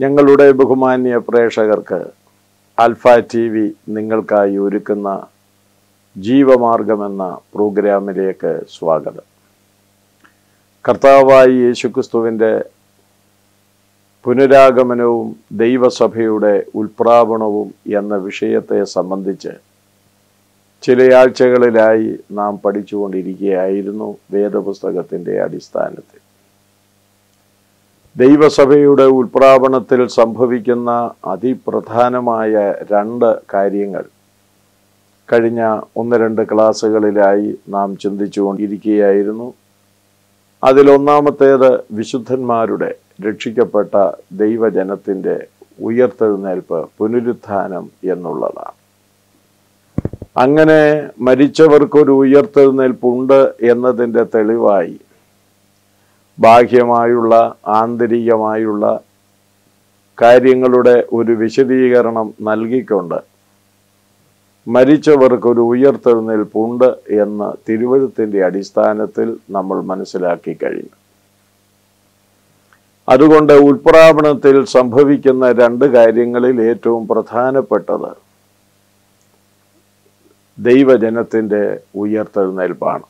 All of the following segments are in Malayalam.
ഞങ്ങളുടെ ബഹുമാന്യ പ്രേക്ഷകർക്ക് ആൽഫ ടി വി നിങ്ങൾക്കായി ഒരുക്കുന്ന ജീവമാർഗം എന്ന പ്രോഗ്രാമിലേക്ക് സ്വാഗതം കർത്താവായി യേശുക്രിസ്തുവിൻ്റെ പുനരാഗമനവും ദൈവസഭയുടെ ഉൽപ്രാപണവും എന്ന വിഷയത്തെ സംബന്ധിച്ച് ചില ആഴ്ചകളിലായി നാം പഠിച്ചുകൊണ്ടിരിക്കുകയായിരുന്നു വേദപുസ്തകത്തിൻ്റെ അടിസ്ഥാനത്തിൽ ദൈവസഭയുടെ ഉൽപ്രാപണത്തിൽ സംഭവിക്കുന്ന അതിപ്രധാനമായ രണ്ട് കാര്യങ്ങൾ കഴിഞ്ഞ ഒന്ന് രണ്ട് ക്ലാസ്സുകളിലായി നാം ചിന്തിച്ചുകൊണ്ടിരിക്കുകയായിരുന്നു അതിലൊന്നാമത്തേത് വിശുദ്ധന്മാരുടെ രക്ഷിക്കപ്പെട്ട ദൈവജനത്തിൻ്റെ ഉയർത്തെഴുന്നേൽപ്പ് പുനരുത്ഥാനം എന്നുള്ളതാണ് അങ്ങനെ മരിച്ചവർക്കൊരു ഉയർത്തെഴുന്നേൽപ്പുണ്ട് എന്നതിൻ്റെ തെളിവായി ബാഹ്യമായുള്ള ആന്തരികമായുള്ള കാര്യങ്ങളുടെ ഒരു വിശദീകരണം നൽകിക്കൊണ്ട് മരിച്ചവർക്കൊരു ഉയർത്തെഴുന്നേൽപ്പുണ്ട് എന്ന് തിരുവഴുത്തിൻ്റെ അടിസ്ഥാനത്തിൽ നമ്മൾ മനസ്സിലാക്കി കഴിഞ്ഞു അതുകൊണ്ട് ഉൽപ്രാപണത്തിൽ സംഭവിക്കുന്ന രണ്ട് കാര്യങ്ങളിൽ ഏറ്റവും പ്രധാനപ്പെട്ടത് ദൈവജനത്തിൻ്റെ ഉയർത്തെഴുന്നേൽപ്പാണ്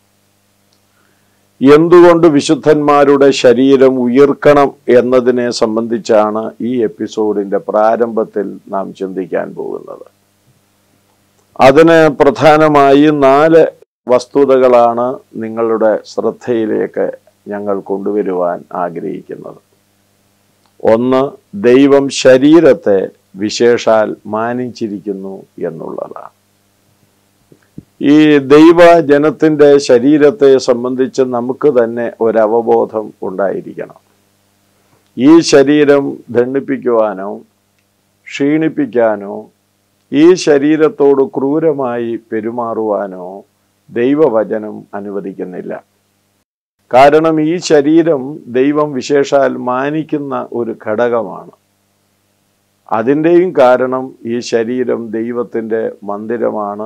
എന്തുകൊണ്ട് വിശുദ്ധന്മാരുടെ ശരീരം ഉയർക്കണം എന്നതിനെ സംബന്ധിച്ചാണ് ഈ എപ്പിസോഡിന്റെ പ്രാരംഭത്തിൽ നാം ചിന്തിക്കാൻ പോകുന്നത് അതിന് പ്രധാനമായി നാല് വസ്തുതകളാണ് നിങ്ങളുടെ ശ്രദ്ധയിലേക്ക് ഞങ്ങൾ കൊണ്ടുവരുവാൻ ആഗ്രഹിക്കുന്നത് ഒന്ന് ദൈവം ശരീരത്തെ വിശേഷാൽ മാനിച്ചിരിക്കുന്നു എന്നുള്ളതാണ് ഈ ദൈവജനത്തിൻ്റെ ശരീരത്തെ സംബന്ധിച്ച് നമുക്ക് തന്നെ ഒരവബോധം ഉണ്ടായിരിക്കണം ഈ ശരീരം ദണ്ഡിപ്പിക്കുവാനോ ക്ഷീണിപ്പിക്കാനോ ഈ ശരീരത്തോട് ക്രൂരമായി പെരുമാറുവാനോ ദൈവവചനം അനുവദിക്കുന്നില്ല കാരണം ഈ ശരീരം ദൈവം വിശേഷാൽ മാനിക്കുന്ന ഒരു ഘടകമാണ് അതിൻ്റെയും കാരണം ഈ ശരീരം ദൈവത്തിൻ്റെ മന്ദിരമാണ്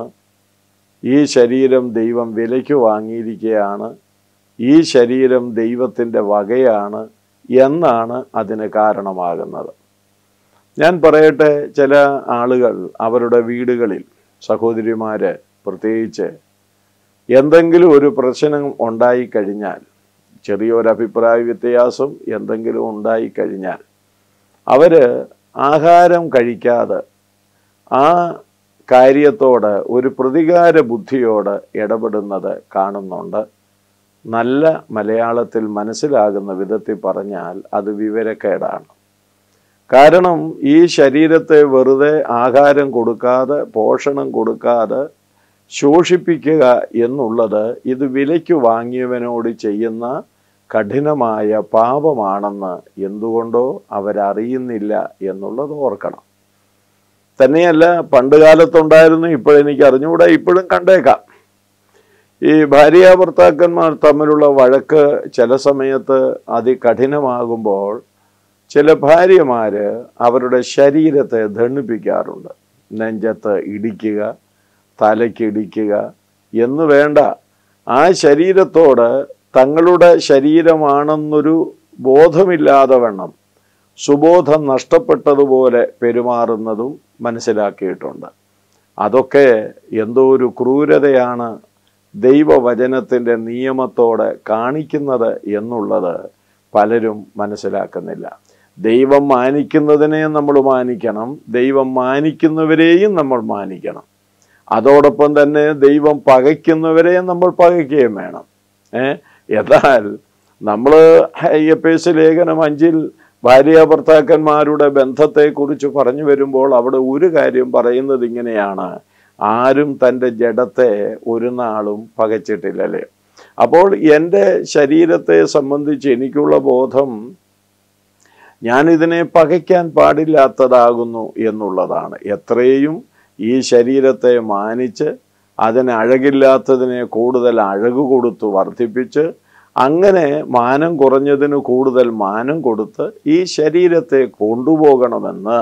ഈ ശരീരം ദൈവം വിലയ്ക്ക് വാങ്ങിയിരിക്കുകയാണ് ഈ ശരീരം ദൈവത്തിൻ്റെ വകയാണ് എന്നാണ് അതിന് കാരണമാകുന്നത് ഞാൻ പറയട്ടെ ചില ആളുകൾ അവരുടെ വീടുകളിൽ സഹോദരിമാര് പ്രത്യേകിച്ച് എന്തെങ്കിലും ഒരു പ്രശ്നം ഉണ്ടായിക്കഴിഞ്ഞാൽ ചെറിയൊരു അഭിപ്രായ വ്യത്യാസം എന്തെങ്കിലും ഉണ്ടായിക്കഴിഞ്ഞാൽ അവര് ആഹാരം കഴിക്കാതെ ആ കാര്യത്തോട് ഒരു പ്രതികാര ബുദ്ധിയോട് ഇടപെടുന്നത് കാണുന്നുണ്ട് നല്ല മലയാളത്തിൽ മനസ്സിലാകുന്ന വിധത്തിൽ പറഞ്ഞാൽ അത് വിവരക്കേടാണ് കാരണം ഈ ശരീരത്തെ വെറുതെ ആഹാരം കൊടുക്കാതെ പോഷണം കൊടുക്കാതെ ശോഷിപ്പിക്കുക എന്നുള്ളത് ഇത് വിലയ്ക്ക് വാങ്ങിയവനോട് ചെയ്യുന്ന കഠിനമായ പാപമാണെന്ന് എന്തുകൊണ്ടോ അവരറിയുന്നില്ല എന്നുള്ളത് ഓർക്കണം തന്നെയല്ല പണ്ട് കാലത്തുണ്ടായിരുന്നു ഇപ്പോഴെനിക്ക് അറിഞ്ഞുകൂടാ ഇപ്പോഴും കണ്ടേക്കാം ഈ ഭാര്യ ഭർത്താക്കന്മാർ തമ്മിലുള്ള വഴക്ക് ചില സമയത്ത് അതികഠിനമാകുമ്പോൾ ചില ഭാര്യമാര് അവരുടെ ശരീരത്തെ ദണ്ണിപ്പിക്കാറുണ്ട് നെഞ്ചത്ത് ഇടിക്കുക തലയ്ക്കിടിക്കുക എന്ന് വേണ്ട ആ ശരീരത്തോട് തങ്ങളുടെ ശരീരമാണെന്നൊരു ബോധമില്ലാതെ വണ്ണം സുബോധം നഷ്ടപ്പെട്ടതുപോലെ പെരുമാറുന്നതും മനസ്സിലാക്കിയിട്ടുണ്ട് അതൊക്കെ എന്തോ ഒരു ക്രൂരതയാണ് ദൈവവചനത്തിൻ്റെ നിയമത്തോടെ കാണിക്കുന്നത് എന്നുള്ളത് പലരും മനസ്സിലാക്കുന്നില്ല ദൈവം മാനിക്കുന്നതിനെ നമ്മൾ മാനിക്കണം ദൈവം മാനിക്കുന്നവരെയും നമ്മൾ മാനിക്കണം അതോടൊപ്പം തന്നെ ദൈവം പകയ്ക്കുന്നവരെ നമ്മൾ പകയ്ക്കുകയും വേണം ഏ എന്നാൽ നമ്മൾ എപ്പേസ് ലേഖനം അഞ്ചിൽ ഭാര്യ ഭർത്താക്കന്മാരുടെ ബന്ധത്തെക്കുറിച്ച് പറഞ്ഞു വരുമ്പോൾ അവിടെ ഒരു കാര്യം പറയുന്നത് ഇങ്ങനെയാണ് ആരും തൻ്റെ ജഡത്തെ ഒരു നാളും പകച്ചിട്ടില്ലല്ലേ അപ്പോൾ എൻ്റെ ശരീരത്തെ സംബന്ധിച്ച് എനിക്കുള്ള ബോധം ഞാനിതിനെ പകയ്ക്കാൻ പാടില്ലാത്തതാകുന്നു എന്നുള്ളതാണ് എത്രയും ഈ ശരീരത്തെ മാനിച്ച് അതിന് അഴകില്ലാത്തതിനെ കൂടുതൽ അഴക് കൊടുത്ത് വർദ്ധിപ്പിച്ച് അങ്ങനെ മാനം കുറഞ്ഞതിന് കൂടുതൽ മാനം കൊടുത്ത് ഈ ശരീരത്തെ കൊണ്ടുപോകണമെന്ന്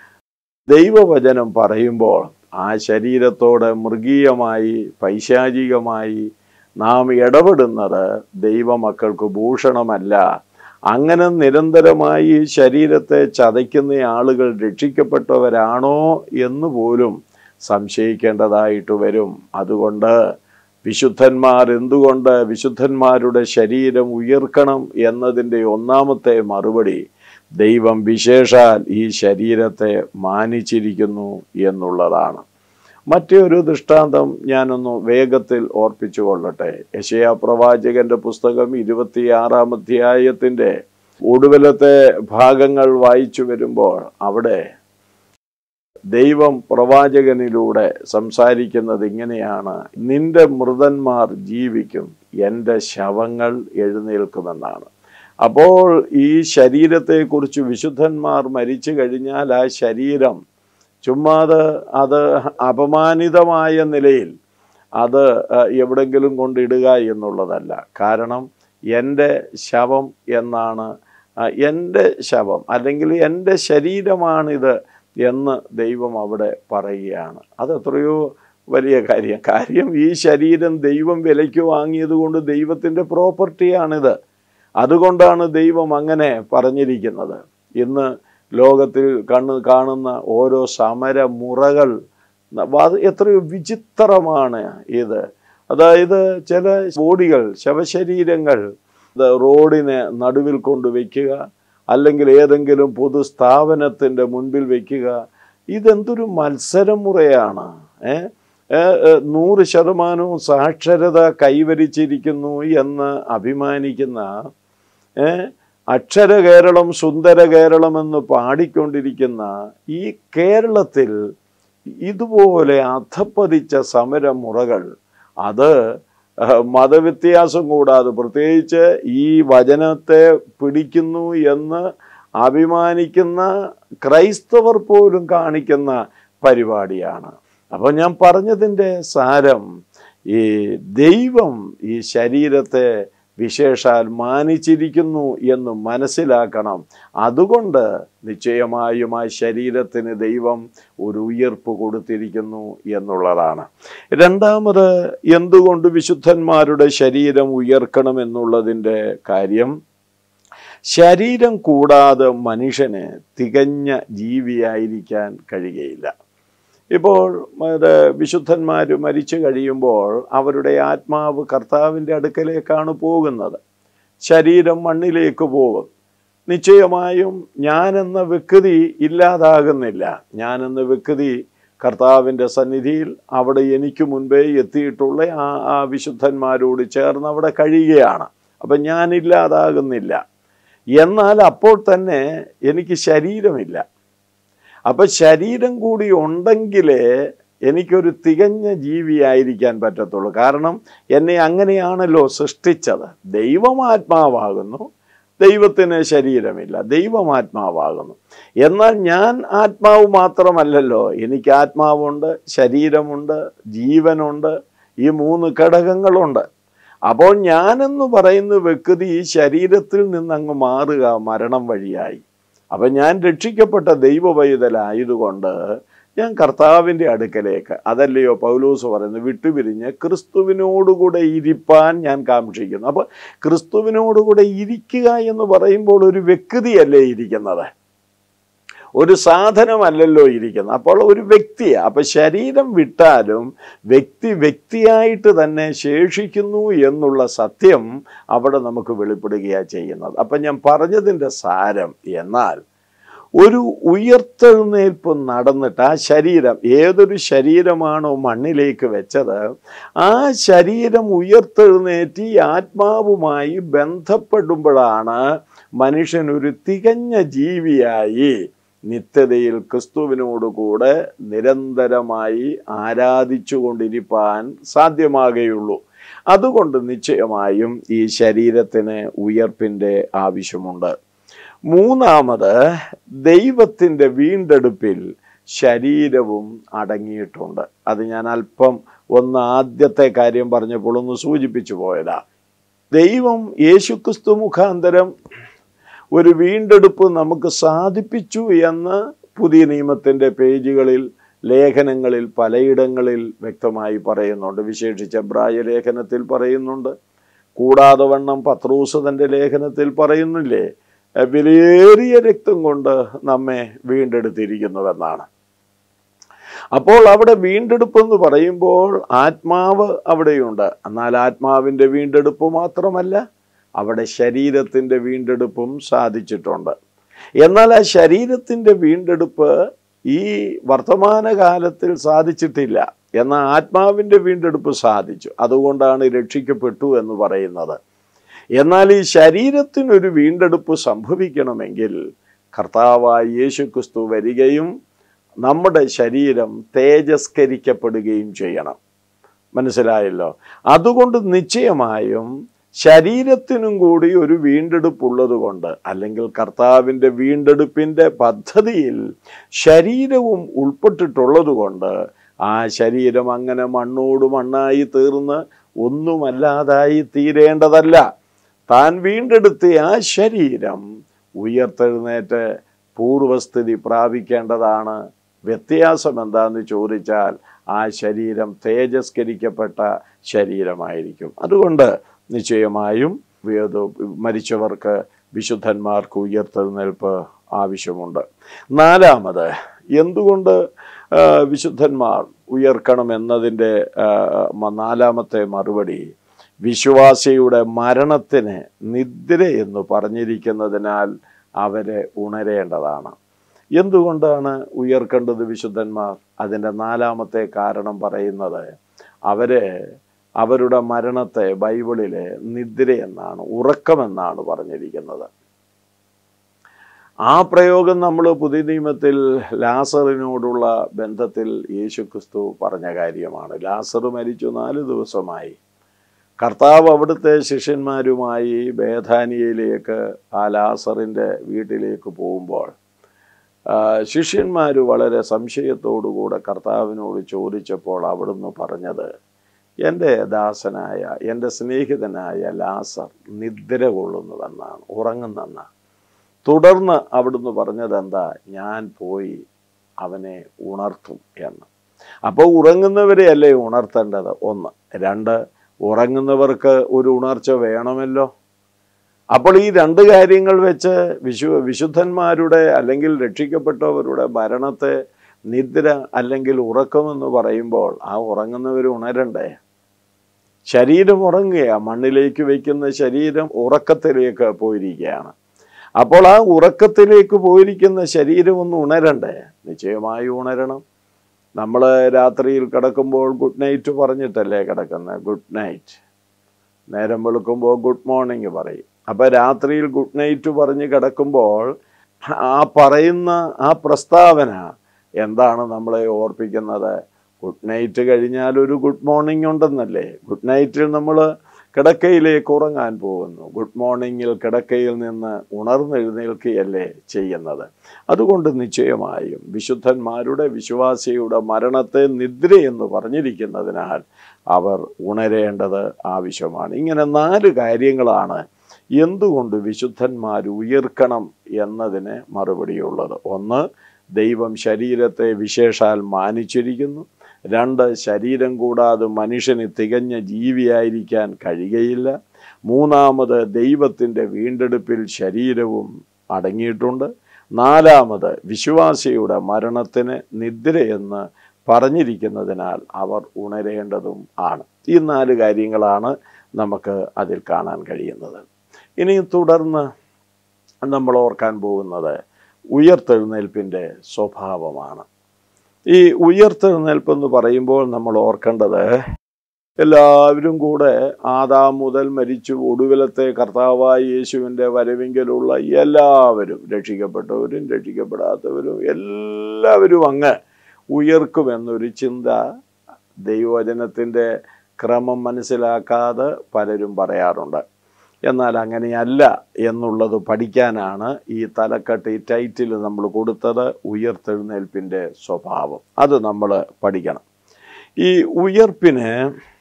ദൈവവചനം പറയുമ്പോൾ ആ ശരീരത്തോട് മൃഗീയമായി പൈശാചികമായി നാം ഇടപെടുന്നത് ദൈവമക്കൾക്ക് ഭൂഷണമല്ല അങ്ങനെ നിരന്തരമായി ശരീരത്തെ ചതയ്ക്കുന്ന ആളുകൾ രക്ഷിക്കപ്പെട്ടവരാണോ എന്ന് പോലും സംശയിക്കേണ്ടതായിട്ട് വരും അതുകൊണ്ട് വിശുദ്ധന്മാർ എന്തുകൊണ്ട് വിശുദ്ധന്മാരുടെ ശരീരം ഉയർക്കണം എന്നതിൻ്റെ ഒന്നാമത്തെ മറുപടി ദൈവം വിശേഷാൽ ഈ ശരീരത്തെ മാനിച്ചിരിക്കുന്നു എന്നുള്ളതാണ് മറ്റൊരു ദൃഷ്ടാന്തം ഞാനൊന്ന് വേഗത്തിൽ ഓർപ്പിച്ചു കൊള്ളട്ടെ യശയാ പ്രവാചകന്റെ പുസ്തകം ഇരുപത്തിയാറാം അധ്യായത്തിൻ്റെ ഒടുവിലത്തെ ഭാഗങ്ങൾ വായിച്ചു വരുമ്പോൾ അവിടെ ദൈവം പ്രവാചകനിലൂടെ സംസാരിക്കുന്നത് ഇങ്ങനെയാണ് നിന്റെ മൃതന്മാർ ജീവിക്കും എൻ്റെ ശവങ്ങൾ എഴുന്നേൽക്കുമെന്നാണ് അപ്പോൾ ഈ ശരീരത്തെക്കുറിച്ച് വിശുദ്ധന്മാർ മരിച്ചു കഴിഞ്ഞാൽ ആ ശരീരം ചുമ്മാതെ അത് അപമാനിതമായ നിലയിൽ അത് എവിടെങ്കിലും കൊണ്ടിടുക എന്നുള്ളതല്ല കാരണം എൻ്റെ ശവം എന്നാണ് എൻ്റെ ശവം അല്ലെങ്കിൽ എൻ്റെ ശരീരമാണിത് എന്ന് ദൈവം അവിടെ പറയുകയാണ് അത് എത്രയോ വലിയ കാര്യം കാര്യം ഈ ശരീരം ദൈവം വിലയ്ക്ക് വാങ്ങിയത് കൊണ്ട് ദൈവത്തിൻ്റെ പ്രോപ്പർട്ടിയാണിത് അതുകൊണ്ടാണ് ദൈവം അങ്ങനെ പറഞ്ഞിരിക്കുന്നത് ഇന്ന് ലോകത്തിൽ കണ്ണ് കാണുന്ന ഓരോ സമരമുറകൾ എത്രയോ വിചിത്രമാണ് ഇത് അതായത് ചില ബോഡികൾ ശവശരീരങ്ങൾ റോഡിന് നടുവിൽ കൊണ്ട് വയ്ക്കുക അല്ലെങ്കിൽ ഏതെങ്കിലും പൊതുസ്ഥാപനത്തിൻ്റെ മുൻപിൽ വയ്ക്കുക ഇതെന്തൊരു മത്സരമുറയാണ് നൂറ് ശതമാനവും സാക്ഷരത കൈവരിച്ചിരിക്കുന്നു എന്ന് അഭിമാനിക്കുന്ന അക്ഷര കേരളം സുന്ദര കേരളം എന്ന് പാടിക്കൊണ്ടിരിക്കുന്ന ഈ കേരളത്തിൽ ഇതുപോലെ അധപ്പതിച്ച സമരമുറകൾ അത് മതവ്യത്യാസം കൂടാതെ പ്രത്യേകിച്ച് ഈ വചനത്തെ പിടിക്കുന്നു എന്ന് അഭിമാനിക്കുന്ന ക്രൈസ്തവർ പോലും കാണിക്കുന്ന പരിപാടിയാണ് അപ്പോൾ ഞാൻ പറഞ്ഞതിൻ്റെ സാരം ഈ ദൈവം ഈ ശരീരത്തെ വിശേഷാൽ മാനിച്ചിരിക്കുന്നു എന്ന് മനസ്സിലാക്കണം അതുകൊണ്ട് നിശ്ചയമായും ആ ശരീരത്തിന് ദൈവം ഒരു ഉയർപ്പ് കൊടുത്തിരിക്കുന്നു എന്നുള്ളതാണ് രണ്ടാമത് എന്തുകൊണ്ട് വിശുദ്ധന്മാരുടെ ശരീരം ഉയർക്കണം എന്നുള്ളതിൻ്റെ കാര്യം ശരീരം കൂടാതെ മനുഷ്യന് തികഞ്ഞ ജീവിയായിരിക്കാൻ കഴിയുകയില്ല ഇപ്പോൾ അത് വിശുദ്ധന്മാർ മരിച്ചു കഴിയുമ്പോൾ അവരുടെ ആത്മാവ് കർത്താവിൻ്റെ അടുക്കലേക്കാണ് പോകുന്നത് ശരീരം മണ്ണിലേക്ക് പോകും നിശ്ചയമായും ഞാനെന്ന വ്യക്തി ഇല്ലാതാകുന്നില്ല ഞാനെന്ന വ്യക്തി കർത്താവിൻ്റെ സന്നിധിയിൽ അവിടെ എനിക്ക് മുൻപേ എത്തിയിട്ടുള്ള ആ ആ വിശുദ്ധന്മാരോട് ചേർന്ന് അവിടെ കഴിയുകയാണ് അപ്പം ഞാനില്ലാതാകുന്നില്ല എന്നാൽ അപ്പോൾ തന്നെ എനിക്ക് ശരീരമില്ല അപ്പം ശരീരം കൂടി ഉണ്ടെങ്കിലേ എനിക്കൊരു തികഞ്ഞ ജീവിയായിരിക്കാൻ പറ്റത്തുള്ളൂ കാരണം എന്നെ അങ്ങനെയാണല്ലോ സൃഷ്ടിച്ചത് ദൈവമാത്മാവാകുന്നു ദൈവത്തിന് ശരീരമില്ല ദൈവമാത്മാവാകുന്നു എന്നാൽ ഞാൻ ആത്മാവ് മാത്രമല്ലല്ലോ എനിക്ക് ആത്മാവുണ്ട് ശരീരമുണ്ട് ജീവനുണ്ട് ഈ മൂന്ന് ഘടകങ്ങളുണ്ട് അപ്പോൾ ഞാനെന്ന് പറയുന്ന വ്യക്തി ഈ ശരീരത്തിൽ നിന്നങ്ങ് മാറുക മരണം വഴിയായി അപ്പം ഞാൻ രക്ഷിക്കപ്പെട്ട ദൈവവൈതലായതുകൊണ്ട് ഞാൻ കർത്താവിൻ്റെ അടുക്കലേക്ക് അതല്ലയോ പൗലോസ് പറയുന്നത് വിട്ടുപിരിഞ്ഞ് ക്രിസ്തുവിനോടുകൂടെ ഇരിപ്പാൻ ഞാൻ കാക്ഷിക്കുന്നു അപ്പോൾ ക്രിസ്തുവിനോടുകൂടെ ഇരിക്കുക എന്ന് പറയുമ്പോൾ ഒരു വ്യക്തിയല്ലേ ഇരിക്കുന്നത് ഒരു സാധനമല്ലല്ലോ ഇരിക്കുന്നത് അപ്പോൾ ഒരു വ്യക്തിയാണ് അപ്പം ശരീരം വിട്ടാലും വ്യക്തി വ്യക്തിയായിട്ട് തന്നെ ശേഷിക്കുന്നു എന്നുള്ള സത്യം അവിടെ നമുക്ക് വെളിപ്പെടുകയാണ് ചെയ്യുന്നത് അപ്പം ഞാൻ പറഞ്ഞതിൻ്റെ സാരം എന്നാൽ ഒരു ഉയർത്തെഴുന്നേൽപ്പ് നടന്നിട്ട് ആ ശരീരം ഏതൊരു ശരീരമാണോ മണ്ണിലേക്ക് വെച്ചത് ആ ശരീരം ഉയർത്തെഴുന്നേറ്റ് ഈ ആത്മാവുമായി ബന്ധപ്പെടുമ്പോഴാണ് മനുഷ്യനൊരു തികഞ്ഞ ജീവിയായി നിത്യതയിൽ ക്രിസ്തുവിനോടുകൂടെ നിരന്തരമായി ആരാധിച്ചു കൊണ്ടിരിപ്പാൻ സാധ്യമാകുകയുള്ളൂ അതുകൊണ്ട് നിശ്ചയമായും ഈ ശരീരത്തിന് ഉയർപ്പിൻ്റെ ആവശ്യമുണ്ട് മൂന്നാമത് ദൈവത്തിൻ്റെ വീണ്ടെടുപ്പിൽ ശരീരവും അടങ്ങിയിട്ടുണ്ട് അത് ഞാൻ അല്പം ഒന്ന് ആദ്യത്തെ കാര്യം പറഞ്ഞപ്പോൾ ഒന്ന് സൂചിപ്പിച്ചു പോയതാ ദൈവം യേശുക്രിസ്തു മുഖാന്തരം ഒരു വീണ്ടെടുപ്പ് നമുക്ക് സാധിപ്പിച്ചു എന്ന് പുതിയ നിയമത്തിൻ്റെ പേജുകളിൽ ലേഖനങ്ങളിൽ പലയിടങ്ങളിൽ വ്യക്തമായി പറയുന്നുണ്ട് വിശേഷിച്ച് എബ്രായ ലേഖനത്തിൽ പറയുന്നുണ്ട് കൂടാതെ വണ്ണം പത്രൂസ് തൻ്റെ ലേഖനത്തിൽ പറയുന്നില്ലേ വിലയേറിയ രക്തം കൊണ്ട് നമ്മെ വീണ്ടെടുത്തിരിക്കുന്നുവെന്നാണ് അപ്പോൾ അവിടെ വീണ്ടെടുപ്പ് എന്ന് പറയുമ്പോൾ ആത്മാവ് അവിടെയുണ്ട് എന്നാൽ ആത്മാവിൻ്റെ വീണ്ടെടുപ്പ് മാത്രമല്ല അവിടെ ശരീരത്തിൻ്റെ വീണ്ടെടുപ്പും സാധിച്ചിട്ടുണ്ട് എന്നാൽ ആ ശരീരത്തിൻ്റെ വീണ്ടെടുപ്പ് ഈ വർത്തമാനകാലത്തിൽ സാധിച്ചിട്ടില്ല എന്നാൽ ആത്മാവിൻ്റെ വീണ്ടെടുപ്പ് സാധിച്ചു അതുകൊണ്ടാണ് രക്ഷിക്കപ്പെട്ടു എന്ന് പറയുന്നത് എന്നാൽ ഈ ശരീരത്തിനൊരു വീണ്ടെടുപ്പ് സംഭവിക്കണമെങ്കിൽ കർത്താവായ യേശു ക്രിസ്തു വരികയും നമ്മുടെ ശരീരം തേജസ്കരിക്കപ്പെടുകയും ചെയ്യണം മനസ്സിലായല്ലോ അതുകൊണ്ട് നിശ്ചയമായും ശരീരത്തിനും കൂടി ഒരു വീണ്ടെടുപ്പുള്ളത് കൊണ്ട് അല്ലെങ്കിൽ കർത്താവിൻ്റെ വീണ്ടെടുപ്പിൻ്റെ പദ്ധതിയിൽ ശരീരവും ഉൾപ്പെട്ടിട്ടുള്ളത് കൊണ്ട് ആ ശരീരം അങ്ങനെ മണ്ണോട് മണ്ണായി തീർന്ന് ഒന്നുമല്ലാതായി തീരേണ്ടതല്ല താൻ വീണ്ടെടുത്ത ആ ശരീരം ഉയർത്തെഴുന്നേറ്റ് പൂർവസ്ഥിതി പ്രാപിക്കേണ്ടതാണ് വ്യത്യാസം എന്താന്ന് ചോദിച്ചാൽ ആ ശരീരം തേജസ്കരിക്കപ്പെട്ട ശരീരമായിരിക്കും അതുകൊണ്ട് നിശ്ചയമായും വേദ മരിച്ചവർക്ക് വിശുദ്ധന്മാർക്ക് ഉയർത്തെഴുന്നേൽപ്പ് ആവശ്യമുണ്ട് നാലാമത് എന്തുകൊണ്ട് ആ, വിശുദ്ധന്മാർ ഉയർക്കണം എന്നതിൻ്റെ ആ, മ- നാലാമത്തെ മറുപടി വിശ്വാസിയുടെ മരണത്തിന് നിദ്ര എന്ന് പറഞ്ഞിരിക്കുന്നതിനാൽ അവരെ ഉണരേണ്ടതാണ് എന്തുകൊണ്ടാണ് ഉയർക്കേണ്ടത് വിശുദ്ധന്മാർ അതിൻ്റെ നാലാമത്തെ കാരണം പറയുന്നത് അവര് അവരുടെ മരണത്തെ ബൈബിളിലെ നിദ്ര എന്നാണ് ഉറക്കമെന്നാണ് പറഞ്ഞിരിക്കുന്നത് ആ പ്രയോഗം നമ്മൾ പുതിയ നിയമത്തിൽ ലാസറിനോടുള്ള ബന്ധത്തിൽ യേശു ക്രിസ്തു പറഞ്ഞ കാര്യമാണ് ലാസർ മരിച്ചു നാല് ദിവസമായി കർത്താവ് അവിടുത്തെ ശിഷ്യന്മാരുമായി ബേധാനിയയിലേക്ക് ആ ലാസറിൻ്റെ വീട്ടിലേക്ക് പോകുമ്പോൾ ശിഷ്യന്മാർ വളരെ സംശയത്തോടുകൂടെ കർത്താവിനോട് ചോദിച്ചപ്പോൾ അവിടുന്ന് പറഞ്ഞത് എൻ്റെ ദാസനായ എൻ്റെ സ്നേഹിതനായ ലാസർ നിദ്ര കൊള്ളുന്നുവെന്നാണ് ഉറങ്ങുന്നെന്നാണ് തുടർന്ന് അവിടുന്ന് പറഞ്ഞത് എന്താ ഞാൻ പോയി അവനെ ഉണർത്തും എന്ന് അപ്പോൾ ഉറങ്ങുന്നവരെ അല്ലേ ഉണർത്തേണ്ടത് ഒന്ന് രണ്ട് ഉറങ്ങുന്നവർക്ക് ഒരു ഉണർച്ച വേണമല്ലോ അപ്പോൾ ഈ രണ്ട് കാര്യങ്ങൾ വെച്ച് വിശു വിശുദ്ധന്മാരുടെ അല്ലെങ്കിൽ രക്ഷിക്കപ്പെട്ടവരുടെ ഭരണത്തെ നിദ്ര അല്ലെങ്കിൽ ഉറക്കമെന്ന് പറയുമ്പോൾ ആ ഉറങ്ങുന്നവർ ഉണരണ്ടേ ശരീരം ഉറങ്ങുക മണ്ണിലേക്ക് വയ്ക്കുന്ന ശരീരം ഉറക്കത്തിലേക്ക് പോയിരിക്കുകയാണ് അപ്പോൾ ആ ഉറക്കത്തിലേക്ക് പോയിരിക്കുന്ന ശരീരം ഒന്ന് ഉണരണ്ടേ നിശ്ചയമായി ഉണരണം നമ്മൾ രാത്രിയിൽ കിടക്കുമ്പോൾ ഗുഡ് നൈറ്റ് പറഞ്ഞിട്ടല്ലേ കിടക്കുന്നത് ഗുഡ് നൈറ്റ് നേരം വെളുക്കുമ്പോൾ ഗുഡ് മോർണിംഗ് പറയും അപ്പോൾ രാത്രിയിൽ ഗുഡ് നൈറ്റ് പറഞ്ഞ് കിടക്കുമ്പോൾ ആ പറയുന്ന ആ പ്രസ്താവന എന്താണ് നമ്മളെ ഓർപ്പിക്കുന്നത് ഗുഡ് നൈറ്റ് കഴിഞ്ഞാൽ ഒരു ഗുഡ് മോർണിംഗ് ഉണ്ടെന്നല്ലേ ഗുഡ് നൈറ്റിൽ നമ്മൾ കിടക്കയിലേക്ക് ഉറങ്ങാൻ പോകുന്നു ഗുഡ് മോർണിംഗിൽ കിടക്കയിൽ നിന്ന് ഉണർന്നെഴുന്നേൽക്കുകയല്ലേ ചെയ്യുന്നത് അതുകൊണ്ട് നിശ്ചയമായും വിശുദ്ധന്മാരുടെ വിശ്വാസിയുടെ മരണത്തെ നിദ്ര എന്ന് പറഞ്ഞിരിക്കുന്നതിനാൽ അവർ ഉണരേണ്ടത് ആവശ്യമാണ് ഇങ്ങനെ നാല് കാര്യങ്ങളാണ് എന്തുകൊണ്ട് വിശുദ്ധന്മാർ ഉയർക്കണം എന്നതിന് മറുപടിയുള്ളത് ഒന്ന് ദൈവം ശരീരത്തെ വിശേഷാൽ മാനിച്ചിരിക്കുന്നു രണ്ട് ശരീരം കൂടാതെ മനുഷ്യന് തികഞ്ഞ ജീവിയായിരിക്കാൻ കഴിയുകയില്ല മൂന്നാമത് ദൈവത്തിൻ്റെ വീണ്ടെടുപ്പിൽ ശരീരവും അടങ്ങിയിട്ടുണ്ട് നാലാമത് വിശ്വാസിയുടെ മരണത്തിന് നിദ്രയെന്ന് പറഞ്ഞിരിക്കുന്നതിനാൽ അവർ ഉണരേണ്ടതും ആണ് ഈ നാല് കാര്യങ്ങളാണ് നമുക്ക് അതിൽ കാണാൻ കഴിയുന്നത് ഇനി തുടർന്ന് നമ്മൾ ഓർക്കാൻ പോകുന്നത് ഉയർത്തെഴുന്നേൽപ്പിൻ്റെ സ്വഭാവമാണ് ഈ ഉയർത്തെഴുന്നേൽപ്പ് എന്ന് പറയുമ്പോൾ നമ്മൾ ഓർക്കേണ്ടത് എല്ലാവരും കൂടെ ആദാം മുതൽ മരിച്ചു ഒടുവിലത്തെ കർത്താവായ യേശുവിൻ്റെ വരവിങ്കലുള്ള എല്ലാവരും രക്ഷിക്കപ്പെട്ടവരും രക്ഷിക്കപ്പെടാത്തവരും എല്ലാവരും അങ്ങ് ഉയർക്കുമെന്നൊരു ചിന്ത ദൈവവചനത്തിൻ്റെ ക്രമം മനസ്സിലാക്കാതെ പലരും പറയാറുണ്ട് എന്നാൽ അങ്ങനെയല്ല എന്നുള്ളത് പഠിക്കാനാണ് ഈ തലക്കെട്ട് ഈ ടൈറ്റിൽ നമ്മൾ കൊടുത്തത് ഉയർത്തെഴുന്നേൽപ്പിൻ്റെ സ്വഭാവം അത് നമ്മൾ പഠിക്കണം ഈ ഉയർപ്പിന്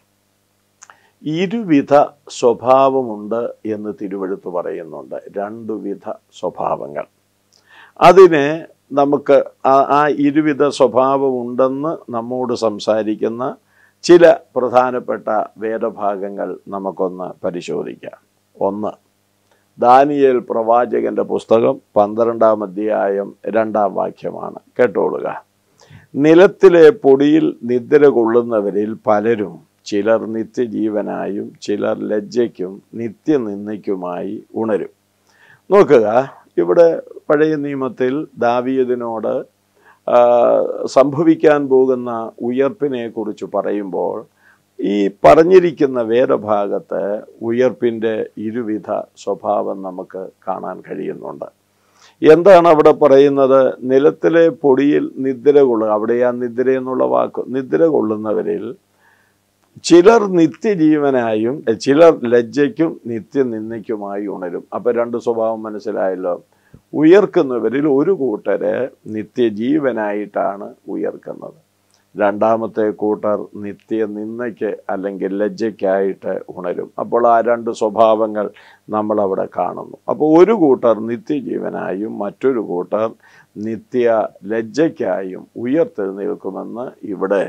ഇരുവിധ സ്വഭാവമുണ്ട് എന്ന് തിരുവഴുത്ത് പറയുന്നുണ്ട് രണ്ടു വിധ സ്വഭാവങ്ങൾ അതിന് നമുക്ക് ആ ആ ഇരുവിധ സ്വഭാവമുണ്ടെന്ന് നമ്മോട് സംസാരിക്കുന്ന ചില പ്രധാനപ്പെട്ട വേദഭാഗങ്ങൾ നമുക്കൊന്ന് പരിശോധിക്കാം ഒന്ന് ദാനിയേൽ പ്രവാചകന്റെ പുസ്തകം പന്ത്രണ്ടാം അധ്യായം രണ്ടാം വാക്യമാണ് കേട്ടോളുക നിലത്തിലെ പൊടിയിൽ നിദ്ര കൊള്ളുന്നവരിൽ പലരും ചിലർ നിത്യജീവനായും ചിലർ ലജ്ജയ്ക്കും നിത്യനിന്ദയ്ക്കുമായി ഉണരും നോക്കുക ഇവിടെ പഴയ നിയമത്തിൽ ദാവീദിനോട് ആ, സംഭവിക്കാൻ പോകുന്ന ഉയർപ്പിനെ കുറിച്ച് പറയുമ്പോൾ ഈ പറഞ്ഞിരിക്കുന്ന വേദഭാഗത്ത് ഉയർപ്പിൻ്റെ ഇരുവിധ സ്വഭാവം നമുക്ക് കാണാൻ കഴിയുന്നുണ്ട് എന്താണ് അവിടെ പറയുന്നത് നിലത്തിലെ പൊടിയിൽ നിദ്ര കൊള്ളുക അവിടെ ആ നിദ്ര എന്നുള്ള വാക്ക് നിദ്ര കൊള്ളുന്നവരിൽ ചിലർ നിത്യജീവനായും എ, ചിലർ ലജ്ജയ്ക്കും നിത്യനിന്ദയ്ക്കുമായി ഉണരും അപ്പൊ രണ്ട് സ്വഭാവം മനസ്സിലായല്ലോ ഉയർക്കുന്നവരിൽ ഒരു കൂട്ടര് നിത്യജീവനായിട്ടാണ് ഉയർക്കുന്നത് രണ്ടാമത്തെ കൂട്ടർ നിത്യനിന്ദയ്ക്ക് അല്ലെങ്കിൽ ലജ്ജയ്ക്കായിട്ട് ഉണരും അപ്പോൾ ആ രണ്ട് സ്വഭാവങ്ങൾ നമ്മൾ അവിടെ കാണുന്നു അപ്പോൾ ഒരു കൂട്ടർ നിത്യജീവനായും മറ്റൊരു കൂട്ടർ നിത്യ ലജ്ജയ്ക്കായും ഉയർത്തെഴുന്നേൽക്കുമെന്ന് ഇവിടെ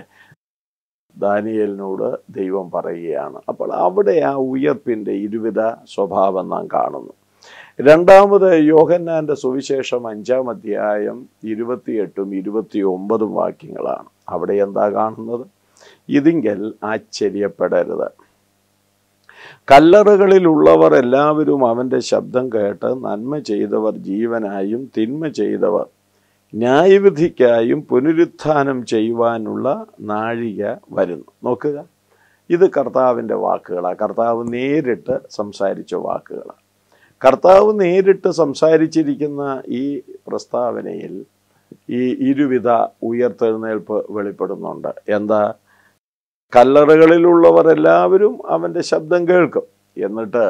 ദാനിയലിനോട് ദൈവം പറയുകയാണ് അപ്പോൾ അവിടെ ആ ഉയർപ്പിൻ്റെ ഇരുവിധ സ്വഭാവം നാം കാണുന്നു രണ്ടാമത് യോഹന്നാന്റെ സുവിശേഷം അഞ്ചാം അധ്യായം ഇരുപത്തിയെട്ടും ഇരുപത്തി ഒമ്പതും വാക്യങ്ങളാണ് അവിടെ എന്താ കാണുന്നത് ഇതിങ്കൽ ആശ്ചര്യപ്പെടരുത് കല്ലറകളിലുള്ളവർ എല്ലാവരും അവൻ്റെ ശബ്ദം കേട്ട് നന്മ ചെയ്തവർ ജീവനായും തിന്മ ചെയ്തവർ ന്യായവിധിക്കായും പുനരുത്ഥാനം ചെയ്യുവാനുള്ള നാഴിക വരുന്നു നോക്കുക ഇത് കർത്താവിൻ്റെ വാക്കുകളാണ് കർത്താവ് നേരിട്ട് സംസാരിച്ച വാക്കുകളാണ് കർത്താവ് നേരിട്ട് സംസാരിച്ചിരിക്കുന്ന ഈ പ്രസ്താവനയിൽ ഈ ഇരുവിധ ഉയർത്തെഴുന്നേൽപ്പ് വെളിപ്പെടുന്നുണ്ട് എന്താ കല്ലറകളിലുള്ളവർ എല്ലാവരും അവൻ്റെ ശബ്ദം കേൾക്കും എന്നിട്ട്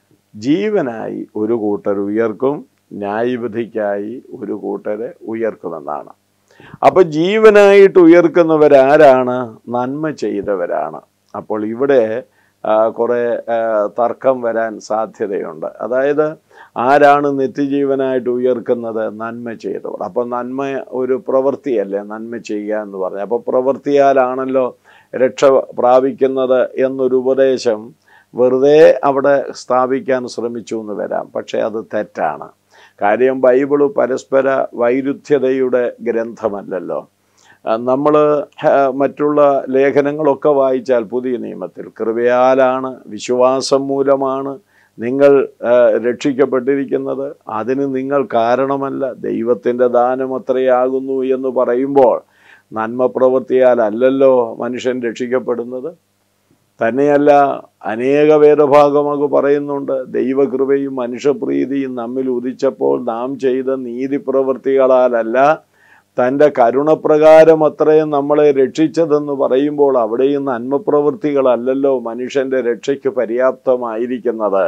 ജീവനായി ഒരു കൂട്ടർ ഉയർക്കും ന്യായവിധിക്കായി ഒരു കൂട്ടരെ ഉയർക്കുമെന്നാണ് അപ്പൊ ജീവനായിട്ട് ഉയർക്കുന്നവരാരാണ് നന്മ ചെയ്തവരാണ് അപ്പോൾ ഇവിടെ ആ, കുറെ ആ, തർക്കം വരാൻ സാധ്യതയുണ്ട് അതായത് ആരാണ് നിത്യജീവനായിട്ട് ഉയർക്കുന്നത് നന്മ ചെയ്തവർ അപ്പൊ നന്മ ഒരു പ്രവൃത്തിയല്ലേ നന്മ ചെയ്യുക എന്ന് പറഞ്ഞു അപ്പൊ പ്രവൃത്തിയാലാണല്ലോ രക്ഷ പ്രാപിക്കുന്നത് എന്നൊരു ഉപദേശം വെറുതെ അവിടെ സ്ഥാപിക്കാൻ ശ്രമിച്ചു എന്ന് വരാം പക്ഷെ അത് തെറ്റാണ് കാര്യം ബൈബിള് പരസ്പര വൈരുദ്ധ്യതയുടെ ഗ്രന്ഥമല്ലല്ലോ നമ്മൾ മറ്റുള്ള ലേഖനങ്ങളൊക്കെ വായിച്ചാൽ പുതിയ നിയമത്തിൽ കൃപയാലാണ് വിശ്വാസം മൂലമാണ് നിങ്ങൾ ആ, രക്ഷിക്കപ്പെട്ടിരിക്കുന്നത് അതിന് നിങ്ങൾ കാരണമല്ല ദൈവത്തിൻ്റെ ദാനം അത്രയാകുന്നു എന്ന് പറയുമ്പോൾ നന്മ പ്രവൃത്തിയാലല്ലല്ലോ മനുഷ്യൻ രക്ഷിക്കപ്പെടുന്നത് തന്നെയല്ല അനേക വേദഭാഗമൊക്കെ പറയുന്നുണ്ട് ദൈവകൃപയും മനുഷ്യപ്രീതിയും നമ്മിൽ ഉദിച്ചപ്പോൾ നാം ചെയ്ത നീതി പ്രവൃത്തികളാലല്ല തൻ്റെ കരുണപ്രകാരം അത്രയും നമ്മളെ രക്ഷിച്ചതെന്ന് പറയുമ്പോൾ അവിടെയും നന്മപ്രവൃത്തികളല്ലല്ലോ മനുഷ്യൻ്റെ രക്ഷയ്ക്ക് പര്യാപ്തമായിരിക്കുന്നത്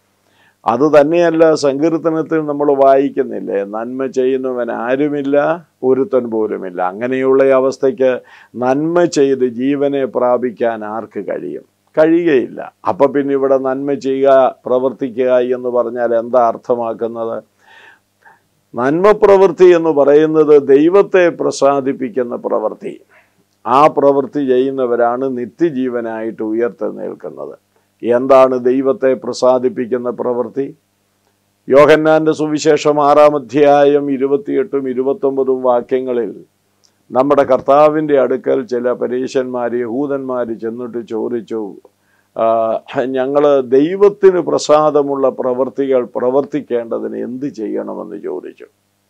അത് തന്നെയല്ല സങ്കീർത്തനത്തിൽ നമ്മൾ വായിക്കുന്നില്ലേ നന്മ ചെയ്യുന്നവൻ ആരുമില്ല ഒരുത്തൻ പോലുമില്ല അങ്ങനെയുള്ള അവസ്ഥയ്ക്ക് നന്മ ചെയ്ത് ജീവനെ പ്രാപിക്കാൻ ആർക്ക് കഴിയും കഴിയുകയില്ല അപ്പം പിന്നെ ഇവിടെ നന്മ ചെയ്യുക പ്രവർത്തിക്കുക എന്ന് പറഞ്ഞാൽ എന്താ അർത്ഥമാക്കുന്നത് നന്മ പ്രവൃത്തി എന്ന് പറയുന്നത് ദൈവത്തെ പ്രസാദിപ്പിക്കുന്ന പ്രവൃത്തി ആ പ്രവൃത്തി ചെയ്യുന്നവരാണ് നിത്യജീവനായിട്ട് ഉയർത്തെഴുന്നേൽക്കുന്നത് എന്താണ് ദൈവത്തെ പ്രസാദിപ്പിക്കുന്ന പ്രവൃത്തി യോഹന്നാന്റെ സുവിശേഷം ആറാം അധ്യായം ഇരുപത്തിയെട്ടും ഇരുപത്തൊമ്പതും വാക്യങ്ങളിൽ നമ്മുടെ കർത്താവിൻ്റെ അടുക്കൽ ചില പരീശന്മാർ യഹൂദന്മാർ ചെന്നിട്ട് ചോദിച്ചു ഞങ്ങൾ ദൈവത്തിന് പ്രസാദമുള്ള പ്രവൃത്തികൾ പ്രവർത്തിക്കേണ്ടതിന് എന്ത് ചെയ്യണമെന്ന് ചോദിച്ചു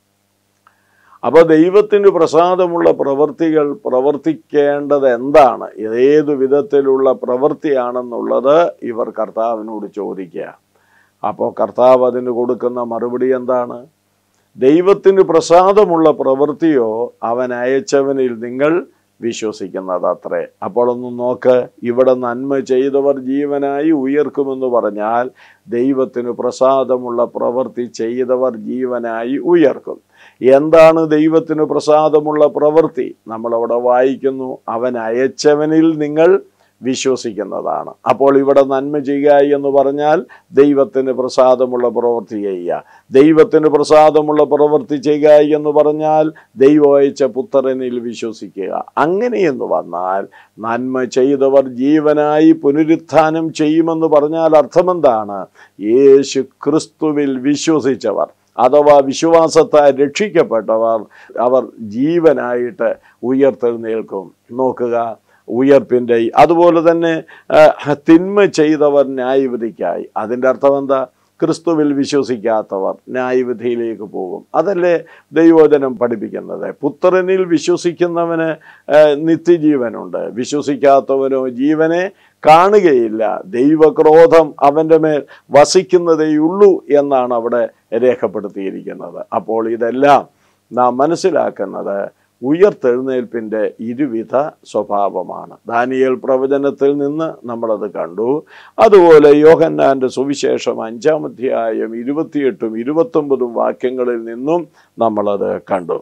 അപ്പോൾ ദൈവത്തിന് പ്രസാദമുള്ള പ്രവൃത്തികൾ പ്രവർത്തിക്കേണ്ടത് എന്താണ് ഏത് വിധത്തിലുള്ള പ്രവൃത്തിയാണെന്നുള്ളത് ഇവർ കർത്താവിനോട് ചോദിക്കുക അപ്പോൾ കർത്താവ് അതിന് കൊടുക്കുന്ന മറുപടി എന്താണ് ദൈവത്തിന് പ്രസാദമുള്ള പ്രവൃത്തിയോ അവൻ അയച്ചവനിൽ നിങ്ങൾ വിശ്വസിക്കുന്നത് അത്രേ അപ്പോൾ ഒന്ന് നോക്ക് ഇവിടെ നന്മ ചെയ്തവർ ജീവനായി ഉയർക്കുമെന്ന് പറഞ്ഞാൽ ദൈവത്തിന് പ്രസാദമുള്ള പ്രവൃത്തി ചെയ്തവർ ജീവനായി ഉയർക്കും എന്താണ് ദൈവത്തിന് പ്രസാദമുള്ള പ്രവൃത്തി നമ്മളവിടെ വായിക്കുന്നു അവൻ അയച്ചവനിൽ നിങ്ങൾ വിശ്വസിക്കുന്നതാണ് അപ്പോൾ ഇവിടെ നന്മ ചെയ്യുക എന്ന് പറഞ്ഞാൽ ദൈവത്തിന് പ്രസാദമുള്ള പ്രവൃത്തി ചെയ്യുക ദൈവത്തിന് പ്രസാദമുള്ള പ്രവൃത്തി ചെയ്യുക എന്ന് പറഞ്ഞാൽ ദൈവം അയച്ച പുത്രനിൽ വിശ്വസിക്കുക അങ്ങനെയെന്ന് വന്നാൽ നന്മ ചെയ്തവർ ജീവനായി പുനരുത്ഥാനം ചെയ്യുമെന്ന് പറഞ്ഞാൽ അർത്ഥമെന്താണ് യേശു ക്രിസ്തുവിൽ വിശ്വസിച്ചവർ അഥവാ വിശ്വാസത്താൽ രക്ഷിക്കപ്പെട്ടവർ അവർ ജീവനായിട്ട് ഉയർത്തെഴുന്നേൽക്കും നോക്കുക ഉയർപ്പിൻ്റെ അതുപോലെ തന്നെ ആ, തിന്മ ചെയ്തവർ ന്യായവിധിക്കായി അതിൻ്റെ അർത്ഥം എന്താ ക്രിസ്തുവിൽ വിശ്വസിക്കാത്തവർ ന്യായവിധിയിലേക്ക് പോകും അതല്ലേ ദൈവോചനം പഠിപ്പിക്കുന്നത് പുത്രനിൽ വിശ്വസിക്കുന്നവന് ആ, നിത്യജീവനുണ്ട് വിശ്വസിക്കാത്തവനോ ജീവനെ കാണുകയില്ല ദൈവക്രോധം അവൻ്റെ മേൽ വസിക്കുന്നതേയുള്ളൂ എന്നാണ് അവിടെ രേഖപ്പെടുത്തിയിരിക്കുന്നത് അപ്പോൾ ഇതെല്ലാം നാം മനസ്സിലാക്കുന്നത് ഉയർത്തെഴുന്നേൽപ്പിൻ്റെ ഇരുവിധ സ്വഭാവമാണ് ദാനിയേൽ പ്രവചനത്തിൽ നിന്ന് നമ്മളത് കണ്ടു അതുപോലെ യോഹന്നാൻ്റെ സുവിശേഷം അഞ്ചാം അധ്യായം ഇരുപത്തിയെട്ടും ഇരുപത്തൊമ്പതും വാക്യങ്ങളിൽ നിന്നും നമ്മളത് കണ്ടു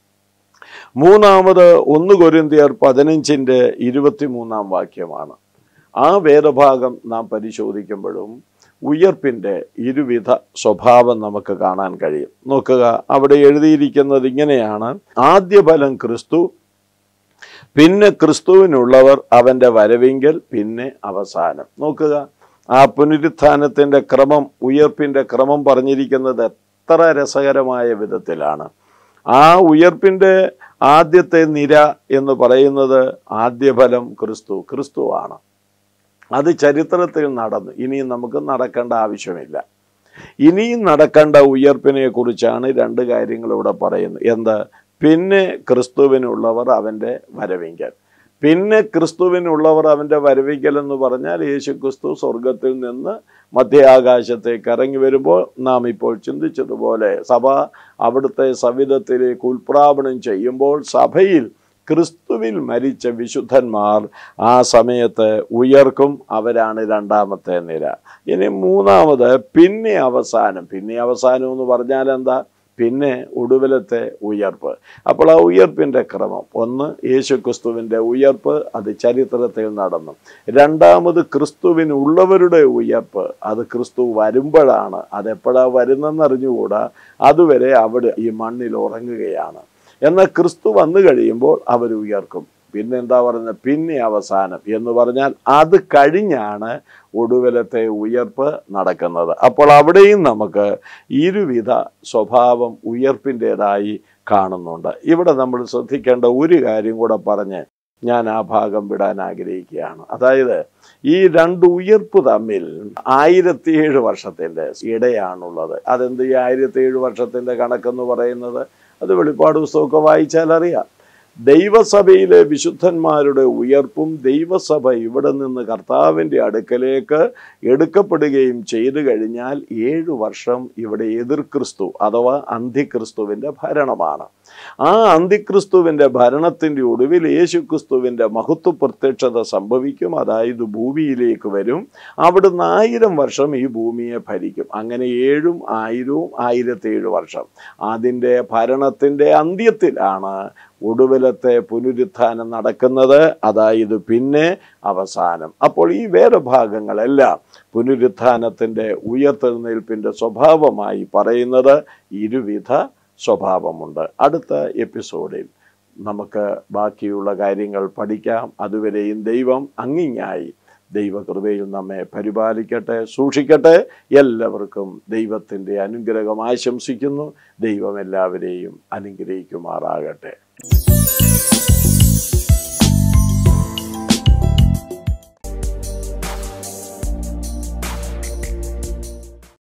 മൂന്നാമത് ഒന്ന് കൊരിന്തിയർ പതിനഞ്ചിൻ്റെ ഇരുപത്തിമൂന്നാം വാക്യമാണ് ആ വേദഭാഗം നാം പരിശോധിക്കുമ്പോഴും ഉയർപ്പിൻ്റെ ഇരുവിധ സ്വഭാവം നമുക്ക് കാണാൻ കഴിയും നോക്കുക അവിടെ എഴുതിയിരിക്കുന്നത് ഇങ്ങനെയാണ് ആദ്യ ഫലം ക്രിസ്തു പിന്നെ ക്രിസ്തുവിനുള്ളവർ അവൻ്റെ വരവിങ്കൽ പിന്നെ അവസാനം നോക്കുക ആ പുനരുത്ഥാനത്തിൻ്റെ ക്രമം ഉയർപ്പിൻ്റെ ക്രമം പറഞ്ഞിരിക്കുന്നത് എത്ര രസകരമായ വിധത്തിലാണ് ആ ഉയർപ്പിൻ്റെ ആദ്യത്തെ നിര എന്ന് പറയുന്നത് ആദ്യഫലം ക്രിസ്തു ക്രിസ്തുവാണ് അത് ചരിത്രത്തിൽ നടന്നു ഇനിയും നമുക്ക് നടക്കേണ്ട ആവശ്യമില്ല ഇനിയും നടക്കേണ്ട ഉയർപ്പിനെ കുറിച്ചാണ് രണ്ട് കാര്യങ്ങൾ ഇവിടെ പറയുന്നത് എന്താ പിന്നെ ക്രിസ്തുവിനുള്ളവർ അവൻ്റെ വരവിങ്കൽ പിന്നെ ക്രിസ്തുവിനുള്ളവർ അവൻ്റെ വരവിങ്കൽ എന്ന് പറഞ്ഞാൽ യേശു ക്രിസ്തു സ്വർഗത്തിൽ നിന്ന് മധ്യാകാശത്തേക്ക് ഇറങ്ങി വരുമ്പോൾ നാം ഇപ്പോൾ ചിന്തിച്ചതുപോലെ സഭ അവിടുത്തെ സവിധത്തിലേക്ക് ഉൽപ്രാപണം ചെയ്യുമ്പോൾ സഭയിൽ ക്രിസ്തുവിൽ മരിച്ച വിശുദ്ധന്മാർ ആ സമയത്ത് ഉയർക്കും അവരാണ് രണ്ടാമത്തെ നിര ഇനി മൂന്നാമത് പിന്നെ അവസാനം പിന്നെ അവസാനം എന്ന് പറഞ്ഞാൽ എന്താ പിന്നെ ഒടുവിലത്തെ ഉയർപ്പ് അപ്പോൾ ആ ഉയർപ്പിൻ്റെ ക്രമം ഒന്ന് യേശു ക്രിസ്തുവിൻ്റെ ഉയർപ്പ് അത് ചരിത്രത്തിൽ നടന്നു രണ്ടാമത് ക്രിസ്തുവിനുള്ളവരുടെ ഉയർപ്പ് അത് ക്രിസ്തു വരുമ്പോഴാണ് അതെപ്പോഴാണ് വരുന്നെന്നറിഞ്ഞുകൂടാ അതുവരെ അവിടെ ഈ മണ്ണിൽ ഉറങ്ങുകയാണ് എന്നാൽ ക്രിസ്തു വന്നു കഴിയുമ്പോൾ അവർ ഉയർക്കും പിന്നെ എന്താ പറയുന്നത് പിന്നെ അവസാനം എന്ന് പറഞ്ഞാൽ അത് കഴിഞ്ഞാണ് ഒടുവിലത്തെ ഉയർപ്പ് നടക്കുന്നത് അപ്പോൾ അവിടെയും നമുക്ക് ഇരുവിധ സ്വഭാവം ഉയർപ്പിൻ്റെതായി കാണുന്നുണ്ട് ഇവിടെ നമ്മൾ ശ്രദ്ധിക്കേണ്ട ഒരു കാര്യം കൂടെ പറഞ്ഞ് ഞാൻ ആ ഭാഗം വിടാൻ ആഗ്രഹിക്കുകയാണ് അതായത് ഈ രണ്ട് ഉയർപ്പ് തമ്മിൽ ആയിരത്തിയേഴ് വർഷത്തിൻ്റെ ഇടയാണുള്ളത് അതെന്ത് ഈ ആയിരത്തിയേഴ് വർഷത്തിൻ്റെ കണക്കെന്ന് പറയുന്നത് അത് വെളിപ്പാട് പുസ്തകമൊക്കെ വായിച്ചാൽ അറിയാം ദൈവസഭയിലെ വിശുദ്ധന്മാരുടെ ഉയർപ്പും ദൈവസഭ ഇവിടെ നിന്ന് കർത്താവിൻ്റെ അടുക്കലേക്ക് എടുക്കപ്പെടുകയും ചെയ്തു കഴിഞ്ഞാൽ ഏഴു വർഷം ഇവിടെ എതിർ ക്രിസ്തു അഥവാ അന്തിക്രിസ്തുവിൻ്റെ ഭരണമാണ് ആ അന്തിക്രിസ്തുവിൻ്റെ ഭരണത്തിൻ്റെ ഒടുവിൽ യേശു ക്രിസ്തുവിൻ്റെ മഹത്വ പ്രത്യക്ഷത സംഭവിക്കും അതായത് ഭൂമിയിലേക്ക് വരും അവിടുന്ന് ആയിരം വർഷം ഈ ഭൂമിയെ ഭരിക്കും അങ്ങനെ ഏഴും ആയിരവും ആയിരത്തേഴ് വർഷം അതിൻ്റെ ഭരണത്തിൻ്റെ അന്ത്യത്തിലാണ് ഒടുവിലത്തെ പുനരുത്ഥാനം നടക്കുന്നത് അതായത് പിന്നെ അവസാനം അപ്പോൾ ഈ വേദഭാഗങ്ങളെല്ലാം പുനരുത്ഥാനത്തിൻ്റെ ഉയർത്തെഴുന്നേൽപ്പിൻ്റെ സ്വഭാവമായി പറയുന്നത് ഇരുവിധ സ്വഭാവമുണ്ട് അടുത്ത എപ്പിസോഡിൽ നമുക്ക് ബാക്കിയുള്ള കാര്യങ്ങൾ പഠിക്കാം അതുവരെയും ദൈവം അങ്ങിങ്ങായി ദൈവകൃപയിൽ നമ്മെ പരിപാലിക്കട്ടെ സൂക്ഷിക്കട്ടെ എല്ലാവർക്കും ദൈവത്തിൻ്റെ അനുഗ്രഹം ആശംസിക്കുന്നു ദൈവം എല്ലാവരെയും അനുഗ്രഹിക്കുമാറാകട്ടെ